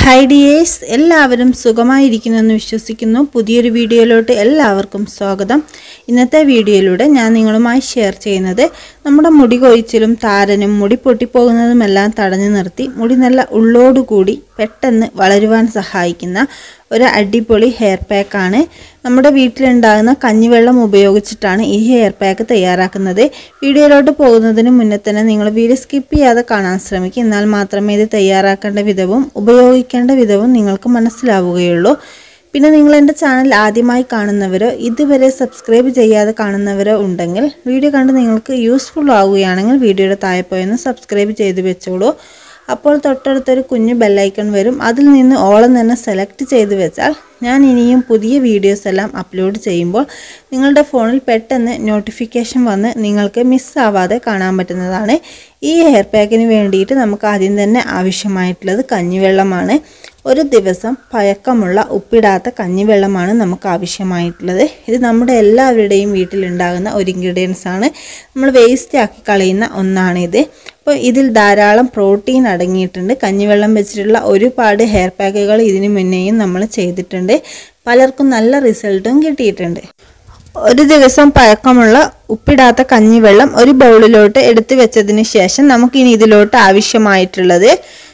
hi dears എല്ലാവരും സുഖമായിരിക്കുന്നെന്ന് വിശ്വസിക്കുന്നു പുതിയൊരു വീഡിയോയിലോട്ട് എല്ലാവർക്കും സ്വാഗതം ഇന്നത്തെ വീഡിയോയിലൂടെ ഞാൻ നിങ്ങളുമായി ഷെയർ ചെയ്യുന്നത് നമ്മുടെ മുടി കൊഴിച്ചിലും താരനും മുടി പൊട്ടിപ്പോകുന്നതുമെല്ലാം തടഞ്ഞു നിർത്തി മുടി നല്ല ഉള്ളോടുകൂടി പെട്ടെന്ന് വളരുവാൻ സഹായിക്കുന്ന ഒരു അടിപൊളി ഹെയർ പാക്കാണ് നമ്മുടെ വീട്ടിലുണ്ടാകുന്ന കഞ്ഞിവെള്ളം ഉപയോഗിച്ചിട്ടാണ് ഈ ഹെയർ പാക്ക് തയ്യാറാക്കുന്നത് വീഡിയോയിലോട്ട് പോകുന്നതിന് മുന്നേ തന്നെ നിങ്ങൾ വീഡിയോ സ്കിപ്പ് ചെയ്യാതെ കാണാൻ ശ്രമിക്കും എന്നാൽ മാത്രമേ ഇത് തയ്യാറാക്കേണ്ട വിധവും ഉപയോഗിക്കേണ്ട വിധവും നിങ്ങൾക്ക് മനസ്സിലാവുകയുള്ളൂ പിന്നെ നിങ്ങൾ എൻ്റെ ചാനൽ ആദ്യമായി കാണുന്നവരോ ഇതുവരെ സബ്സ്ക്രൈബ് ചെയ്യാതെ കാണുന്നവരോ ഉണ്ടെങ്കിൽ വീഡിയോ കണ്ട് നിങ്ങൾക്ക് യൂസ്ഫുൾ ആവുകയാണെങ്കിൽ വീഡിയോയുടെ താഴെ പോയൊന്ന് സബ്സ്ക്രൈബ് ചെയ്ത് വെച്ചോളൂ അപ്പോൾ തൊട്ടടുത്തൊരു കുഞ്ഞു ബെല്ലൈക്കൺ വരും അതിൽ നിന്ന് ഓളം തന്നെ സെലക്ട് ചെയ്ത് വെച്ചാൽ ഞാൻ ഇനിയും പുതിയ വീഡിയോസ് എല്ലാം അപ്ലോഡ് ചെയ്യുമ്പോൾ നിങ്ങളുടെ ഫോണിൽ പെട്ടെന്ന് നോട്ടിഫിക്കേഷൻ വന്ന് നിങ്ങൾക്ക് മിസ്സാവാതെ കാണാൻ പറ്റുന്നതാണ് ഈ ഹെയർ പാക്കിന് വേണ്ടിയിട്ട് നമുക്ക് ആദ്യം തന്നെ ആവശ്യമായിട്ടുള്ളത് കഞ്ഞിവെള്ളമാണ് ഒരു ദിവസം പഴക്കമുള്ള ഉപ്പിടാത്ത കഞ്ഞിവെള്ളമാണ് നമുക്ക് ആവശ്യമായിട്ടുള്ളത് ഇത് നമ്മുടെ എല്ലാവരുടെയും വീട്ടിലുണ്ടാകുന്ന ഒരു ഇൻഗ്രീഡിയൻസ് ആണ് നമ്മൾ വേസ്റ്റ് ആക്കി കളയുന്ന ഒന്നാണിത് അപ്പോൾ ഇതിൽ ധാരാളം പ്രോട്ടീൻ അടങ്ങിയിട്ടുണ്ട് കഞ്ഞിവെള്ളം വെച്ചിട്ടുള്ള ഒരുപാട് ഹെയർ പാക്കുകൾ ഇതിനു മുന്നേയും നമ്മൾ ചെയ്തിട്ടുണ്ട് പലർക്കും നല്ല റിസൾട്ടും കിട്ടിയിട്ടുണ്ട് ഒരു ദിവസം പഴക്കമുള്ള ഉപ്പിടാത്ത കഞ്ഞിവെള്ളം ഒരു ബൗളിലോട്ട് എടുത്തു വെച്ചതിന് ശേഷം നമുക്കിനി ഇതിലോട്ട് ആവശ്യമായിട്ടുള്ളത്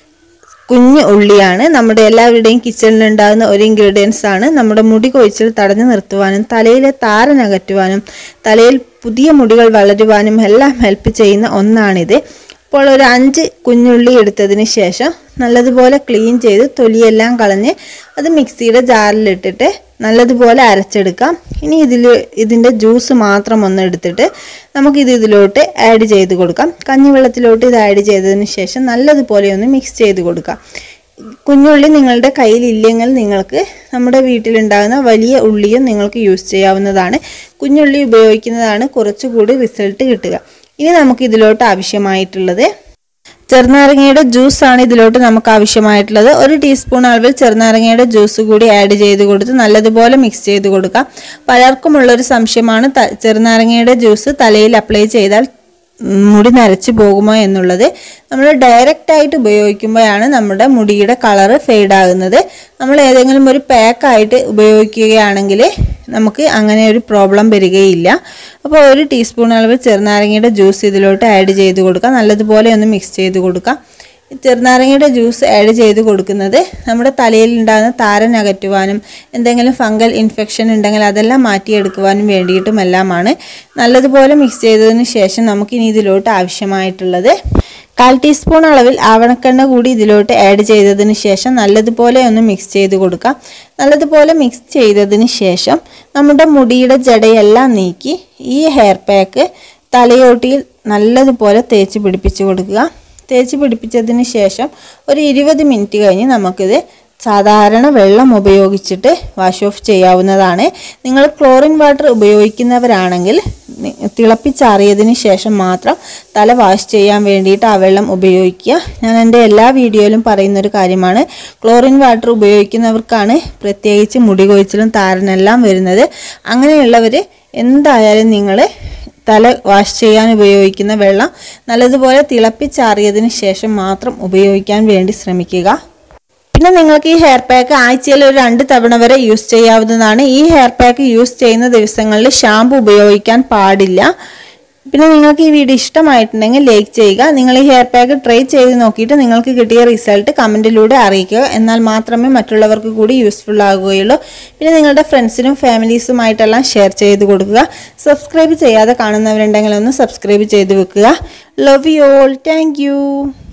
കുഞ്ഞു ഉള്ളിയാണ് നമ്മുടെ എല്ലാവരുടെയും കിച്ചണിൽ ഉണ്ടാകുന്ന ഒരു ഇൻഗ്രീഡിയൻസ് ആണ് നമ്മുടെ മുടി കൊഴിച്ചിൽ തടഞ്ഞു നിർത്തുവാനും തലയിലെ താരനകറ്റുവാനും തലയിൽ പുതിയ മുടികൾ വളരുവാനും എല്ലാം ഹെൽപ്പ് ചെയ്യുന്ന ഒന്നാണിത് അപ്പോൾ ഒരു അഞ്ച് കുഞ്ഞുള്ളി എടുത്തതിന് ശേഷം നല്ലതുപോലെ ക്ലീൻ ചെയ്ത് തൊലിയെല്ലാം കളഞ്ഞ് അത് മിക്സിയുടെ ജാറിലിട്ടിട്ട് നല്ലതുപോലെ അരച്ചെടുക്കാം ഇനി ഇതിൽ ഇതിൻ്റെ ജ്യൂസ് മാത്രം ഒന്ന് എടുത്തിട്ട് നമുക്കിത് ഇതിലോട്ട് ആഡ് ചെയ്ത് കൊടുക്കാം കഞ്ഞിവെള്ളത്തിലോട്ട് ഇത് ആഡ് ചെയ്തതിന് ശേഷം നല്ലതുപോലെ ഒന്ന് മിക്സ് ചെയ്ത് കൊടുക്കാം കുഞ്ഞുള്ളി നിങ്ങളുടെ കയ്യിലില്ലെങ്കിൽ നിങ്ങൾക്ക് നമ്മുടെ വീട്ടിലുണ്ടാകുന്ന വലിയ ഉള്ളിയും നിങ്ങൾക്ക് യൂസ് ചെയ്യാവുന്നതാണ് കുഞ്ഞുള്ളി ഉപയോഗിക്കുന്നതാണ് കുറച്ചുകൂടി റിസൾട്ട് കിട്ടുക ഇനി നമുക്ക് ഇതിലോട്ട് ആവശ്യമായിട്ടുള്ളത് ചെറുനാരങ്ങയുടെ ജ്യൂസാണ് ഇതിലോട്ട് നമുക്ക് ആവശ്യമായിട്ടുള്ളത് ഒരു ടീസ്പൂൺ അളവിൽ ചെറുനാരങ്ങയുടെ ജ്യൂസ് കൂടി ആഡ് ചെയ്ത് കൊടുത്ത് നല്ലതുപോലെ മിക്സ് ചെയ്ത് കൊടുക്കാം പലർക്കുമുള്ളൊരു സംശയമാണ് ചെറുനാരങ്ങയുടെ ജ്യൂസ് തലയിൽ അപ്ലൈ ചെയ്താൽ മുടി നരച്ചു പോകുമോ എന്നുള്ളത് നമ്മൾ ഡയറക്റ്റ് ആയിട്ട് ഉപയോഗിക്കുമ്പോഴാണ് നമ്മുടെ മുടിയുടെ കളറ് ഫെയ്ഡ് ആകുന്നത് നമ്മൾ ഏതെങ്കിലും ഒരു പാക്കായിട്ട് ഉപയോഗിക്കുകയാണെങ്കിൽ നമുക്ക് അങ്ങനെ ഒരു പ്രോബ്ലം വരികയില്ല അപ്പോൾ ഒരു ടീസ്പൂൺ അളവ് ചെറുനാരങ്ങയുടെ ജ്യൂസ് ഇതിലോട്ട് ആഡ് ചെയ്ത് കൊടുക്കാം നല്ലതുപോലെ ഒന്ന് മിക്സ് ചെയ്ത് കൊടുക്കാം ചെറുനാരങ്ങയുടെ ജ്യൂസ് ആഡ് ചെയ്ത് കൊടുക്കുന്നത് നമ്മുടെ തലയിൽ ഉണ്ടാകുന്ന താരൻ അകറ്റുവാനും എന്തെങ്കിലും ഫംഗൽ ഇൻഫെക്ഷൻ ഉണ്ടെങ്കിൽ അതെല്ലാം മാറ്റിയെടുക്കുവാനും വേണ്ടിയിട്ടുമെല്ലാമാണ് നല്ലതുപോലെ മിക്സ് ചെയ്തതിന് ശേഷം നമുക്കിനി ഇതിലോട്ട് ആവശ്യമായിട്ടുള്ളത് കാൽ ടീസ്പൂൺ അളവിൽ ആവണക്കെണ്ണ കൂടി ഇതിലോട്ട് ആഡ് ചെയ്തതിന് ശേഷം നല്ലതുപോലെ ഒന്ന് മിക്സ് ചെയ്ത് കൊടുക്കാം നല്ലതുപോലെ മിക്സ് ചെയ്തതിന് ശേഷം നമ്മുടെ മുടിയുടെ ജടയെല്ലാം നീക്കി ഈ ഹെയർ പാക്ക് തലയോട്ടിയിൽ നല്ലതുപോലെ തേച്ച് പിടിപ്പിച്ച് കൊടുക്കുക തേച്ച് പിടിപ്പിച്ചതിന് ശേഷം ഒരു ഇരുപത് മിനിറ്റ് കഴിഞ്ഞ് നമുക്കിത് സാധാരണ വെള്ളം ഉപയോഗിച്ചിട്ട് വാഷ് ഓഫ് ചെയ്യാവുന്നതാണ് നിങ്ങൾ ക്ലോറിൻ വാട്ടർ ഉപയോഗിക്കുന്നവരാണെങ്കിൽ തിളപ്പിച്ചാറിയതിന് ശേഷം മാത്രം തല വാഷ് ചെയ്യാൻ വേണ്ടിയിട്ട് ആ വെള്ളം ഉപയോഗിക്കുക ഞാൻ എൻ്റെ എല്ലാ വീഡിയോയിലും പറയുന്ന ഒരു കാര്യമാണ് ക്ലോറിൻ വാട്ടർ ഉപയോഗിക്കുന്നവർക്കാണ് പ്രത്യേകിച്ച് മുടി കൊഴിച്ചിലും താരനെല്ലാം വരുന്നത് അങ്ങനെയുള്ളവർ എന്തായാലും നിങ്ങൾ തല വാഷ് ചെയ്യാൻ ഉപയോഗിക്കുന്ന വെള്ളം നല്ലതുപോലെ തിളപ്പിച്ചാറിയതിന് ശേഷം മാത്രം ഉപയോഗിക്കാൻ വേണ്ടി ശ്രമിക്കുക പിന്നെ നിങ്ങൾക്ക് ഈ ഹെയർ പാക്ക് ആഴ്ചയിൽ ഒരു രണ്ട് തവണ വരെ യൂസ് ചെയ്യാവുന്നതാണ് ഈ ഹെയർ പാക്ക് യൂസ് ചെയ്യുന്ന ദിവസങ്ങളിൽ ഷാമ്പു ഉപയോഗിക്കാൻ പാടില്ല പിന്നെ നിങ്ങൾക്ക് ഈ വീഡിയോ ഇഷ്ടമായിട്ടുണ്ടെങ്കിൽ ലൈക്ക് ചെയ്യുക നിങ്ങൾ ഈ ഹെയർ പാക്ക് ട്രൈ ചെയ്ത് നോക്കിയിട്ട് നിങ്ങൾക്ക് കിട്ടിയ റിസൾട്ട് കമൻറ്റിലൂടെ അറിയിക്കുക എന്നാൽ മാത്രമേ മറ്റുള്ളവർക്ക് കൂടി യൂസ്ഫുൾ ആകുകയുള്ളൂ പിന്നെ നിങ്ങളുടെ ഫ്രണ്ട്സിനും ഫാമിലീസുമായിട്ടെല്ലാം ഷെയർ ചെയ്ത് കൊടുക്കുക സബ്സ്ക്രൈബ് ചെയ്യാതെ കാണുന്നവരുണ്ടെങ്കിൽ ഒന്ന് സബ്സ്ക്രൈബ് ചെയ്ത് വെക്കുക ലവ് യു ഓൾ താങ്ക്